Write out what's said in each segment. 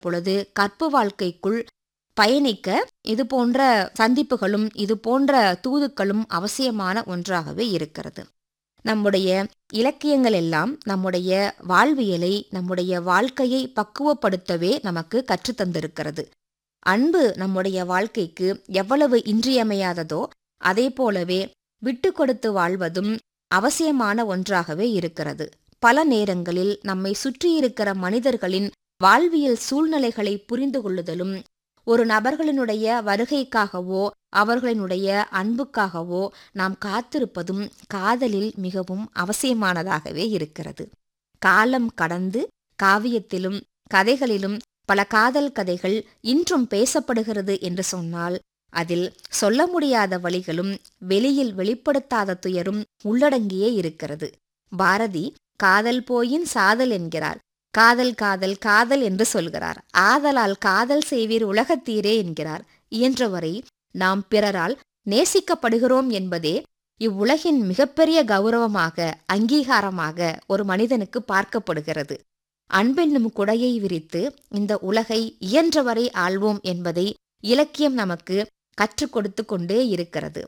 பொழுது கற்பு வாழ்க்கைக்குள் பயணிக்க இது போன்ற சந்திப்புகளும் இது போன்ற தூதுக்களும் அவசியமான ஒன்றாகவே இருக்கிறது நம்முடைய இலக்கியங்கள் எல்லாம் நம்முடைய வாழ்வியலை நம்முடைய வாழ்க்கையை பக்குவப்படுத்தவே நமக்கு கற்றுத்தந்திருக்கிறது அன்பு நம்முடைய வாழ்க்கைக்கு எவ்வளவு இன்றியமையாததோ அதே போலவே விட்டு கொடுத்து வாழ்வதும் அவசியமான ஒன்றாகவே இருக்கிறது பல நேரங்களில் நம்மை சுற்றியிருக்கிற மனிதர்களின் வாழ்வியல் சூழ்நிலைகளை புரிந்து கொள்ளுதலும் ஒரு நபர்களினுடைய வருகைக்காகவோ அவர்களினுடைய அன்புக்காகவோ நாம் காத்திருப்பதும் காதலில் மிகவும் அவசியமானதாகவே இருக்கிறது காலம் கடந்து காவியத்திலும் கதைகளிலும் பல காதல் கதைகள் இன்றும் பேசப்படுகிறது என்று சொன்னால் அதில் சொல்ல முடியாத வழிகளும் வெளியில் வெளிப்படுத்தாத துயரும் உள்ளடங்கியே இருக்கிறது பாரதி காதல் போயின் சாதல் என்கிறார் காதல் காதல் காதல் என்று சொல்கிறார் ஆதலால் காதல் செய்வீர் உலகத்தீரே என்கிறார் இயன்றவரை நாம் பிறரால் நேசிக்கப்படுகிறோம் என்பதே இவ்வுலகின் மிகப்பெரிய கௌரவமாக அங்கீகாரமாக ஒரு மனிதனுக்கு பார்க்கப்படுகிறது அன்பென்னும் குடையை விரித்து இந்த உலகை இயன்றவரை ஆள்வோம் என்பதை இலக்கியம் நமக்கு கற்றுக் கொடுத்து கொண்டே இருக்கிறது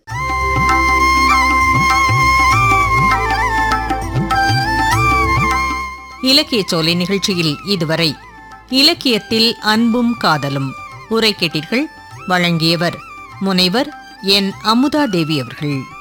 இலக்கிய சோலை நிகழ்ச்சியில் இதுவரை இலக்கியத்தில் அன்பும் காதலும் உரை கேட்டீர்கள் வழங்கியவர் முனைவர் என் அமுதா தேவி அவர்கள்